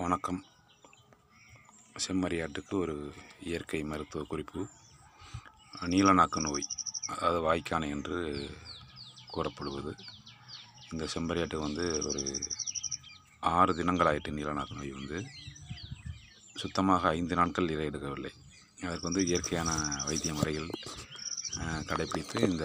வணக்கம் செம்மறியாட்டுக்கு ஒரு இயற்கை மருத்துவ குறிப்பு நீலநாக்கு நோய் அதாவது வாய்க்கானை என்று கூறப்படுவது இந்த செம்மறியாட்டுக்கு வந்து ஒரு ஆறு தினங்களாயிட்டு நீலநாக்கு நோய் வந்து சுத்தமாக ஐந்து நாட்கள் இரை எடுக்கவில்லை அதற்கு வந்து இயற்கையான வைத்திய முறைகள் அஹ், கடைப்பிடித்து இந்த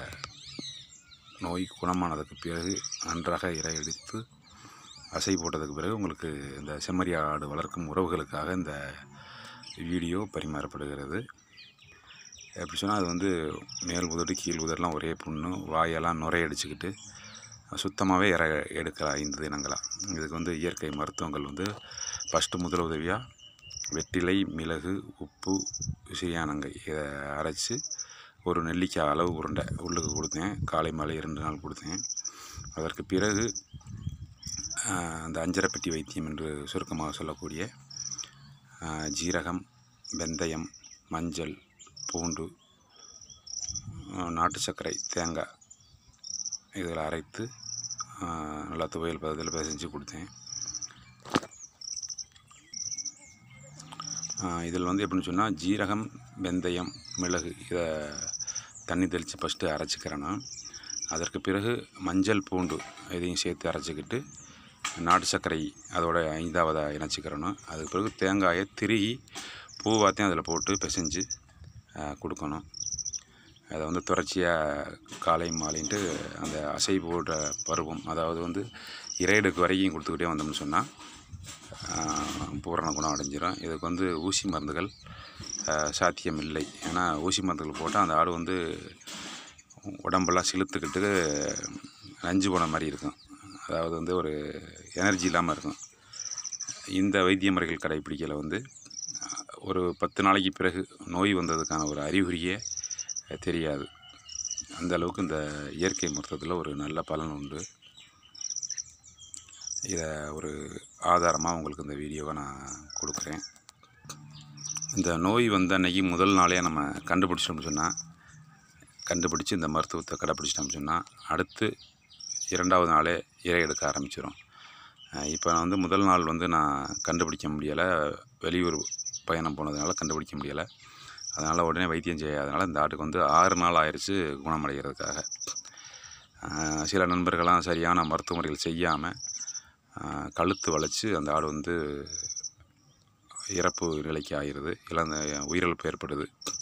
நோய் குணமானதுக்கு பிறகு நன்றாக இரை எடுத்து அசை போட்டதுக்கு பிறகு உங்களுக்கு இந்த செம்மறி ஆடு வளர்க்கும் உறவுகளுக்காக இந்த வீடியோ பரிமாறப்படுகிறது எப்படி சொன்னால் அது வந்து மேல் உதடு கீழ் உதடெலாம் ஒரே புண்ணு வாயெல்லாம் நுரை அடிச்சுக்கிட்டு சுத்தமாகவே இற எடுக்கிற ஐந்து தினங்களாக இதுக்கு வந்து இயற்கை மருத்துவங்கள் வந்து ஃபஸ்ட்டு முதல் உதவியாக வெற்றிலை மிளகு உப்பு சிறியானங்கை இதை அரைச்சி ஒரு நெல்லிக்காய் அளவு உருண்டை உள்ளுக்கு கொடுத்தேன் காலை மாலை இரண்டு நாள் கொடுத்தேன் அதற்கு பிறகு ஆஹ், அந்த அஞ்சரைப்பெட்டி வைத்தியம் என்று சுருக்கமாக சொல்லக்கூடிய ஆஹ், ஜீரகம் வெந்தயம் மஞ்சள் பூண்டு ஆஹ், நாட்டு சர்க்கரை தேங்காய் இதில் அரைத்து ஆஹ், நல்லா துவையல் பதத்தில் பிசைஞ்சு கொடுத்தேன் ஆஹ், இதில் வந்து எப்படின்னு சொன்னால் ஜீரகம் வெந்தயம் மிளகு இதை தண்ணி தெளித்து ஃபஸ்ட்டு அரைச்சிக்கிறேன்னா அதற்கு பிறகு மஞ்சள் பூண்டு இதையும் சேர்த்து அரைச்சிக்கிட்டு நாட்டு சர்க்கரை அதோட ஐந்தாவதாக இணைச்சிக்கிறணும் அதுக்கு பிறகு தேங்காயை திருகி பூவாத்தையும் அதில் போட்டு பிசைஞ்சு ஆஹ், கொடுக்கணும் அதை வந்து தொடர்ச்சியாக காலை மாலைன்ட்டு அந்த அசை போடுற பருவம் அதாவது வந்து இறைடுக்கு வரைக்கும் கொடுத்துக்கிட்டே வந்தோம்னு சொன்னால் பூரண குணம் அடைஞ்சிரும் இதுக்கு வந்து ஊசி மருந்துகள் ஆஹ், சாத்தியம் இல்லை ஏன்னா ஊசி மருந்துகள் போட்டால் அந்த ஆடு வந்து உடம்பெல்லாம் சிலுத்துக்கிட்டு நஞ்சு போன மாதிரி இருக்கும் அதாவது வந்து ஒரு எனர்ஜி இல்லாமல் இருக்கும் இந்த வைத்திய முறைகள் கடைப்பிடிக்கல வந்து அஹ், ஒரு பத்து நாளைக்கு பிறகு நோய் வந்ததுக்கான ஒரு அறிகுறியே அஹ், தெரியாது அந்த அளவுக்கு இந்த இயற்கை மருத்துவத்தில் ஒரு நல்ல பலன் உண்டு இதை ஒரு ஆதாரமாக உங்களுக்கு இந்த வீடியோவை நான் கொடுக்குறேன் இந்த நோய் வந்த அன்னைக்கு முதல் நாளே நம்ம கண்டுபிடிச்சிட்டோம்னு சொன்னால் கண்டுபிடிச்சி இந்த மருத்துவத்தை கடைப்பிடிச்சிட்டோம்னு சொன்னால் அடுத்து இரண்டாவது நாளே இறை எடுக்க ஆரம்பிச்சிடும் இப்போ நான் வந்து முதல் நாள் வந்து நான் கண்டுபிடிக்க முடியலை வெளியூர் பயணம் போனதுனால கண்டுபிடிக்க முடியலை அதனால் உடனே வைத்தியம் செய்யாதனால இந்த ஆட்டுக்கு வந்து ஆறு நாள் ஆயிடுச்சு குணமடைகிறதுக்காக ஆஹ் சில நண்பர்கள்லாம் சரியான மருத்துவ முறைகள் செய்யாமல் கழுத்து வளைச்சி அந்த ஆடு வந்து இறப்பு நிலைக்கு ஆயிடுது இழந்த உயிரிழப்பு ஏற்படுது